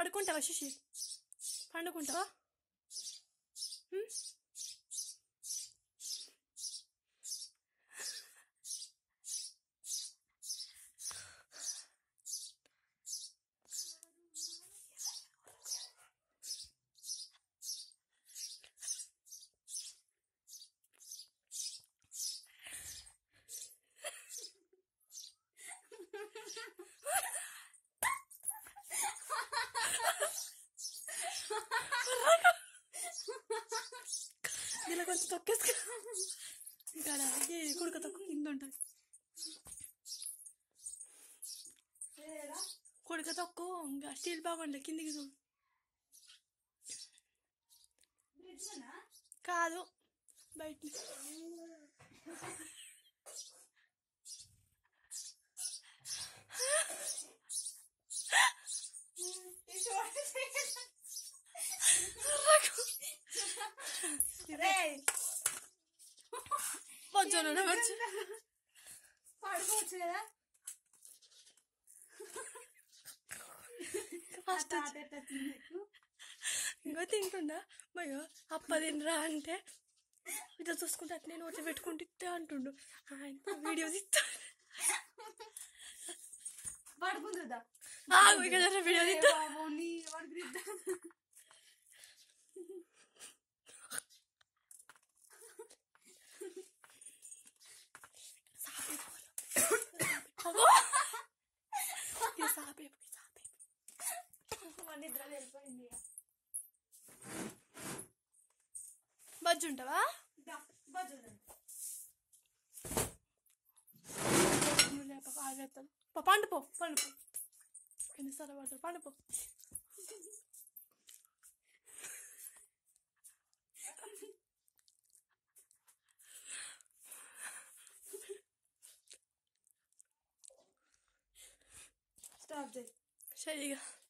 పడుకుంటావా శశి పండుకుంటావా ఉం? ఇలా కొంచెం తొక్కేసుకో ఇక్కడ ఈ కుడుక తొక్కు కింద ఉంటుంది కుడుక తొక్కు ఇంకా స్టీల్ బాగుండే కిందికి చూడు కాదు బయట కొంచెం వచ్చి పడుకోవచ్చు కదా ఫస్ట్ తాత ఎట్లా తినకు ఇంకో తింటుండా భయో అప్ప తినరా అంటే ఇట్లా చూసుకుంటే అట్నే నోట్లో పెట్టుకుంటే ఇట్టే అంటుండు ఆయన వీడియో తీస్తా పడుకుంటుందా ఆగు ఇక జర వీడియో తీస్తా బాబు నీ పడుకుంటా అగో! ఈ సాపేపు, ఈ సాపేపు. మన నిద్ర వెళ్ళిపోయింది ఇక. బజ్జు ఉంటావా దా, బజ్జుందండి. నువ్వు లేపక ఆగేస్తాను పో పండు పో పండు పో ఎన్నిసార్లు పడతాడు పండు పో స్టాప్ చేయి సరిగా